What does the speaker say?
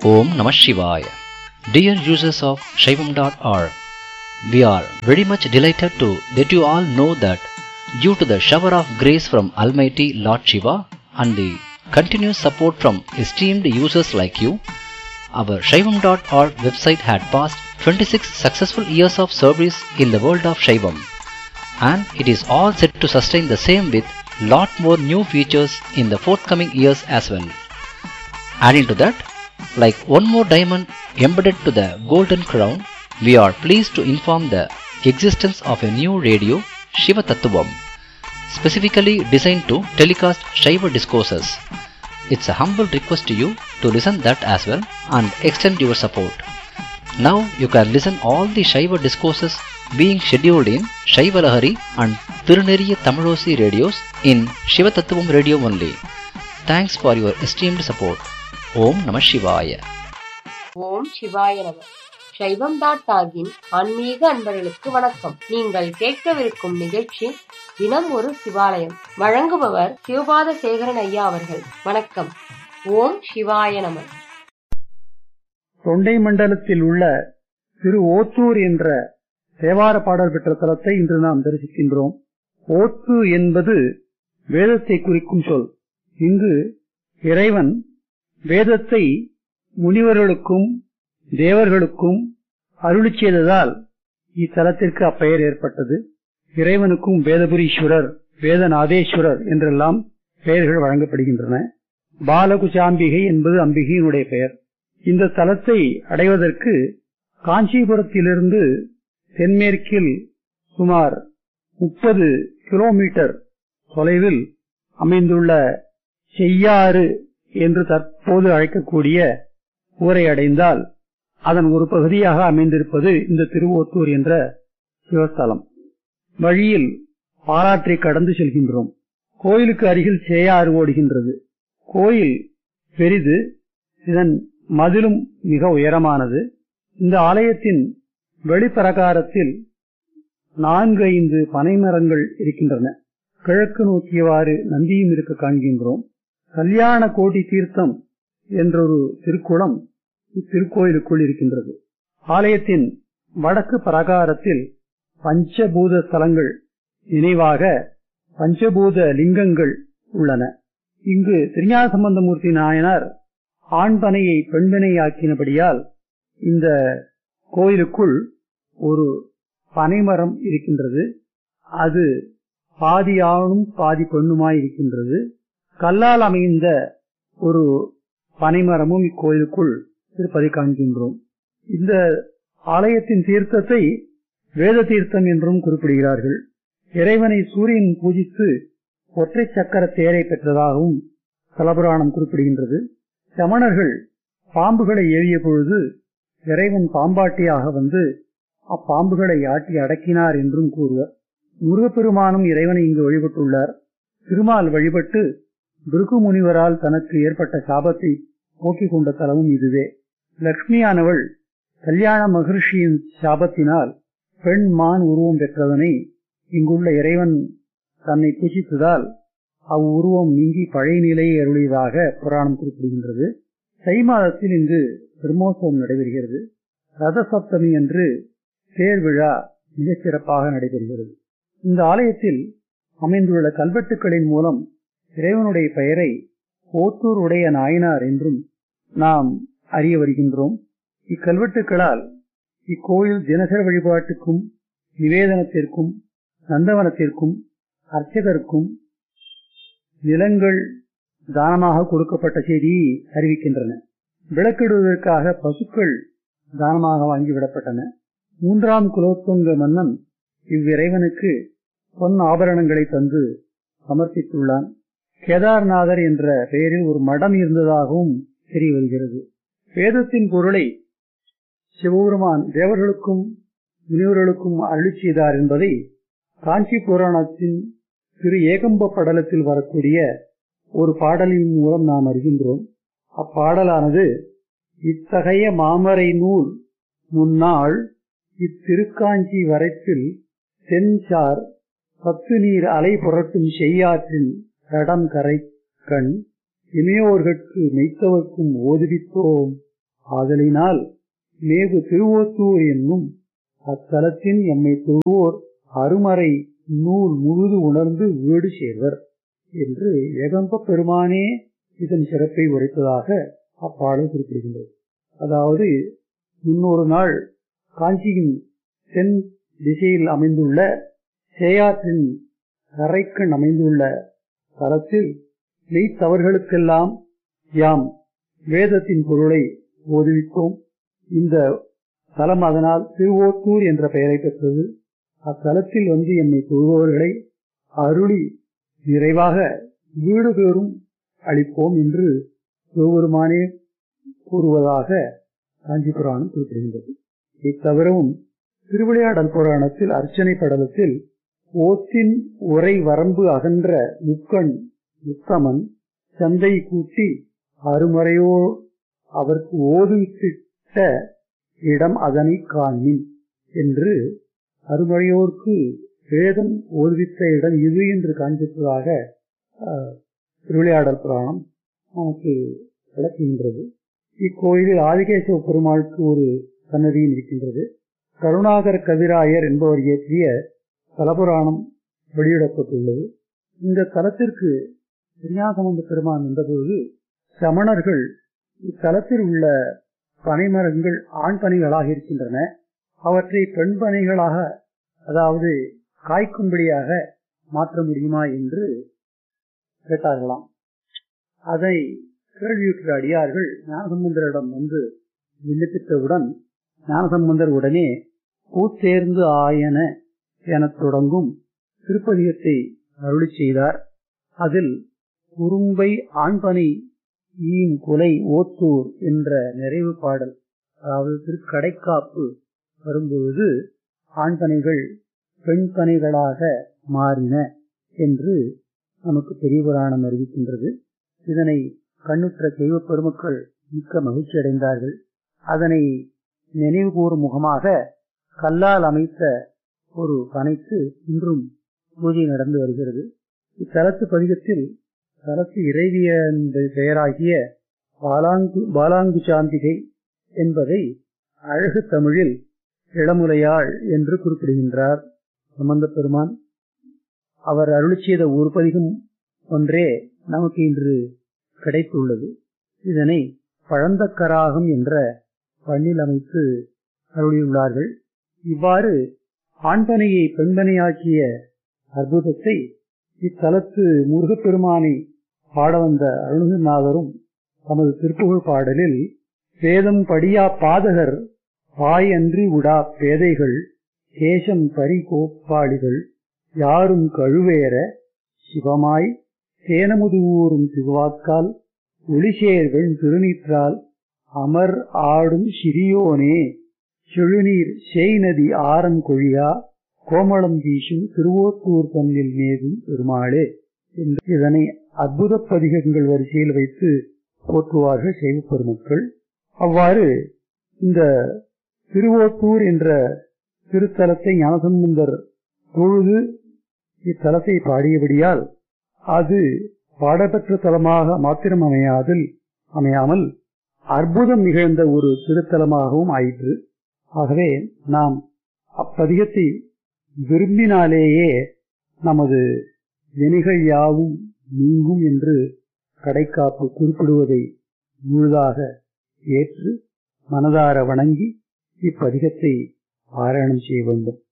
Om Namah Shivaya. Dear users of Shaivam.org, we are very much delighted to let you all know that due to the shower of grace from Almighty Lord Shiva and the continuous support from esteemed users like you, our Shaivam.org website had passed 26 successful years of service in the world of Shaivam and it is all set to sustain the same with lot more new features in the forthcoming years as well. Adding to that, like one more diamond embedded to the golden crown, we are pleased to inform the existence of a new radio, Shiva Tattvam, specifically designed to telecast Shiva discourses. It's a humble request to you to listen that as well and extend your support. Now you can listen all the Shiva discourses being scheduled in Shiva Lahari and Tiruneriya Tamilosi radios in Shiva Tattvam radio only. Thanks for your esteemed support. ஓம் நம சிவாய ஓம் சிவாய நம சைவம் dot டாகின் ஆன்மீக அன்பர்களுக்கு வணக்கம் நீங்கள் கேட்கவிருக்கும் நிகழ்ச்சி தினம் ஒரு சிவாலயம் வழங்குபவர் சிவபாத சேகரன் ஐயா அவர்கள் வணக்கம் ஓம் சிவாய நம தொண்டை மண்டலத்தில் உள்ள திரு ஓத்தூர் என்ற தேவார பாடல் பெற்ற தலத்தை இன்று நாம் தரிசிக்கின்றோம் ஓத்து என்பது வேதத்தை குறிக்கும் சொல் இங்கு இறைவன் வேதத்தை முனிவர்களுக்கும் தேவர்களுக்கும் அருளி செய்ததால் இத்தலத்திற்கு அப்பெயர் ஏற்பட்டது இறைவனுக்கும் வேதபுரீஸ்வரர் வேதநாதேஸ்வரர் என்றெல்லாம் பெயர்கள் வழங்கப்படுகின்றன பாலகுசாம்பிகை என்பது அம்பிகையினுடைய பெயர் இந்த தலத்தை அடைவதற்கு காஞ்சிபுரத்திலிருந்து தென்மேற்கில் சுமார் முப்பது கிலோமீட்டர் தொலைவில் அமைந்துள்ள செய்யாறு என்று தற்போது அழைக்கக்கூடிய ஊரை அடைந்தால் அதன் ஒரு பகுதியாக அமைந்திருப்பது இந்த திருவோத்தூர் என்ற சிவஸ்தலம் வழியில் பாராற்றை கடந்து செல்கின்றோம் கோயிலுக்கு அருகில் சேயாறு ஓடுகின்றது கோயில் பெரிது இதன் மதிலும் மிக உயரமானது இந்த ஆலயத்தின் வெளிப்பிரகாரத்தில் நான்கு ஐந்து பனைமரங்கள் இருக்கின்றன கிழக்கு நோக்கியவாறு நந்தியும் இருக்க காண்கின்றோம் கல்யாண கோடி தீர்த்தம் என்றொரு திருக்குளம் இத்திருக்கோயிலுக்குள் இருக்கின்றது ஆலயத்தின் வடக்கு பிரகாரத்தில் பஞ்சபூத ஸ்தலங்கள் நினைவாக பஞ்சபூத லிங்கங்கள் உள்ளன இங்கு திருஞான சம்பந்தமூர்த்தி நாயனார் ஆண்பனையை பெண்பனையாக்கினபடியால் இந்த கோயிலுக்குள் ஒரு பனைமரம் இருக்கின்றது அது பாதி ஆணும் பாதி பெண்ணுமாய் இருக்கின்றது கல்லால் அமைந்த ஒரு பனைமரமும் இக்கோயிலுக்குள் இருப்பதை காண்கின்றோம் இந்த ஆலயத்தின் தீர்த்தத்தை வேத தீர்த்தம் என்றும் குறிப்பிடுகிறார்கள் இறைவனை சூரியன் பூஜித்து ஒற்றை சக்கர தேரை பெற்றதாகவும் தலபுராணம் குறிப்பிடுகின்றது சமணர்கள் பாம்புகளை ஏவிய பொழுது இறைவன் பாம்பாட்டியாக வந்து அப்பாம்புகளை ஆட்டி அடக்கினார் என்றும் கூறுவர் முருகப்பெருமானும் இறைவனை இங்கு வழிபட்டுள்ளார் திருமால் வழிபட்டு பிருகு முனிவரால் தனக்கு ஏற்பட்ட சாபத்தை போக்கிக் கொண்ட தலமும் இதுவே லக்ஷ்மியானவள் கல்யாண மகர்ஷியின் சாபத்தினால் பெண் மான் உருவம் பெற்றதனை இங்குள்ள இறைவன் தன்னை பூஜித்ததால் அவ்வுருவம் நீங்கி பழைய நிலையை அருளியதாக புராணம் குறிப்பிடுகின்றது தை மாதத்தில் இங்கு பிரம்மோற்சவம் நடைபெறுகிறது ரத சப்தமி என்று தேர் விழா மிகச் சிறப்பாக நடைபெறுகிறது இந்த ஆலயத்தில் அமைந்துள்ள கல்வெட்டுக்களின் மூலம் இறைவனுடைய பெயரை ஓத்தூர் உடைய நாயனார் என்றும் நாம் அறிய வருகின்றோம் இக்கல்வெட்டுக்களால் இக்கோயில் தினசர வழிபாட்டுக்கும் நிவேதனத்திற்கும் நந்தவனத்திற்கும் அர்ச்சகருக்கும் நிலங்கள் தானமாக கொடுக்கப்பட்ட செய்தியை அறிவிக்கின்றன விளக்கிடுவதற்காக பசுக்கள் தானமாக வாங்கிவிடப்பட்டன மூன்றாம் குலோத்துங்க மன்னன் இவ்விறைவனுக்கு பொன் ஆபரணங்களை தந்து சமர்ப்பித்துள்ளான் கேதார்நாதர் என்ற பெயரில் ஒரு மடம் இருந்ததாகவும் தெரிய வருகிறது வேதத்தின் பொருளை சிவபெருமான் தேவர்களுக்கும் முனிவர்களுக்கும் அருளி செய்தார் என்பதை காஞ்சி புராணத்தின் திரு ஏகம்ப படலத்தில் வரக்கூடிய ஒரு பாடலின் மூலம் நாம் அறிகின்றோம் அப்பாடலானது இத்தகைய மாமரை நூல் முன்னாள் இத்திருக்காஞ்சி வரைப்பில் தென்சார் பத்து நீர் அலை புரட்டும் செய்யாற்றின் தடம் கரை கண் இமையோர்கட்கு மெய்த்தவர்க்கும் ஓதுவித்தோம் ஆதலினால் மேவு திருவோத்தூர் என்னும் அத்தலத்தின் எம்மை தொழுவோர் அருமறை நூல் முழுது உணர்ந்து வீடு சேர்வர் என்று ஏகம்ப பெருமானே இதன் சிறப்பை உரைத்ததாக அப்பாடல் குறிப்பிடுகின்றது அதாவது முன்னொரு நாள் காஞ்சியின் தென் திசையில் அமைந்துள்ள சேயாற்றின் கரைக்கண் அமைந்துள்ள தலத்தில் மெய்த்தவர்களுக்கெல்லாம் யாம் வேதத்தின் பொருளை ஓதுவித்தோம் இந்த தலம் அதனால் திருவோத்தூர் என்ற பெயரை பெற்றது அத்தலத்தில் வந்து என்னை தொழுபவர்களை அருளி நிறைவாக வீடு பேரும் அளிப்போம் என்று சிவபெருமானே கூறுவதாக காஞ்சி புராணம் குறிப்பிடுகின்றது இத்தவிரவும் திருவிளையாடல் புராணத்தில் அர்ச்சனை படலத்தில் ஓத்தின் உரை வரம்பு அகன்ற முக்கண் உத்தமன் சந்தை கூட்டி அருமறையோ அவருக்கு ஓதுவித்திட்ட இடம் அதனை காணின் என்று அருமறையோர்க்கு வேதம் ஓதுவித்த இடம் இது என்று காண்பிப்பதாக திருவிளையாடல் புராணம் நமக்கு விளக்குகின்றது இக்கோயிலில் ஆதிகேசவ பெருமாளுக்கு ஒரு சன்னதியும் இருக்கின்றது கருணாகர கவிராயர் என்பவர் இயற்றிய தலபுராணம் வெளியிடப்பட்டுள்ளது இந்த தலத்திற்கு திருஞாசம்பந்த பெருமான் வந்தபோது சமணர்கள் இத்தலத்தில் உள்ள பனைமரங்கள் ஆண் பனைகளாக இருக்கின்றன அவற்றை பெண் பனைகளாக அதாவது காய்க்கும்படியாக மாற்ற முடியுமா என்று கேட்டார்களாம் அதை கேள்வியுற்ற அடியார்கள் ஞானசம்பந்தரிடம் வந்து விண்ணப்பித்தவுடன் ஞானசம்பந்தர் உடனே பூத்தேர்ந்து ஆயன எனத் தொடங்கும் திருப்பதிகத்தை அருளி செய்தார் அதில் குறும்பை ஆண்பனை ஈன் குலை ஓத்தூர் என்ற நிறைவு பாடல் அதாவது திருக்கடைக்காப்பு வரும்பொழுது ஆண்பனைகள் பெண் பனைகளாக மாறின என்று நமக்கு பெரிய புராணம் அறிவிக்கின்றது இதனை கண்ணுற்ற தெய்வ பெருமக்கள் மிக்க மகிழ்ச்சி அடைந்தார்கள் அதனை நினைவு கூறும் முகமாக கல்லால் அமைத்த ஒரு பனைக்கு இன்றும் பூஜை நடந்து வருகிறது இத்தலத்து பதிகத்தில் தலத்து இறைவிய பெயராகிய பாலாங்கு பாலாங்கு சாந்திகை என்பதை அழகு தமிழில் இளமுலையாள் என்று குறிப்பிடுகின்றார் சம்பந்த பெருமான் அவர் அருளி செய்த ஒரு பதிகம் ஒன்றே நமக்கு இன்று கிடைத்துள்ளது இதனை பழந்தக்கராகம் என்ற பண்ணில் அமைத்து அருளியுள்ளார்கள் இவ்வாறு ஆண்பனையை பெண்பனையாக்கிய அற்புதத்தை இத்தலத்து முருகப்பெருமானை பாட வந்த அருணநாதரும் தமது திருப்புகழ் பாடலில் வேதம் படியா பாதகர் வாய் அன்றி உடா பேதைகள் கேசம் பரி கோப்பாளிகள் யாரும் கழுவேற சிவமாய் சேனமுது ஊறும் திருவாக்கால் ஒளிசேர்வெண் திருநீற்றால் அமர் ஆடும் சிறியோனே செழுநீர் சேய் நதி ஆரம் கொழியா கோமளம் வீசும் திருவோத்தூர் தன்னில் மேதும் பெருமாளே என்று இதனை அற்புத பதிகங்கள் வரிசையில் வைத்து போற்றுவார்கள் செய்வ பெருமக்கள் அவ்வாறு இந்த திருவோத்தூர் என்ற திருத்தலத்தை ஞானசம்பந்தர் தொழுது இத்தலத்தை பாடியபடியால் அது பாடப்பெற்ற தலமாக மாத்திரம் அமையாதில் அமையாமல் அற்புதம் நிகழ்ந்த ஒரு திருத்தலமாகவும் ஆயிற்று ஆகவே நாம் அப்பதிகத்தை விரும்பினாலேயே நமது வினைகள் யாவும் நீங்கும் என்று கடைக்காப்பு குறிப்பிடுவதை முழுதாக ஏற்று மனதார வணங்கி இப்பதிகத்தை பாராயணம் செய்ய வேண்டும்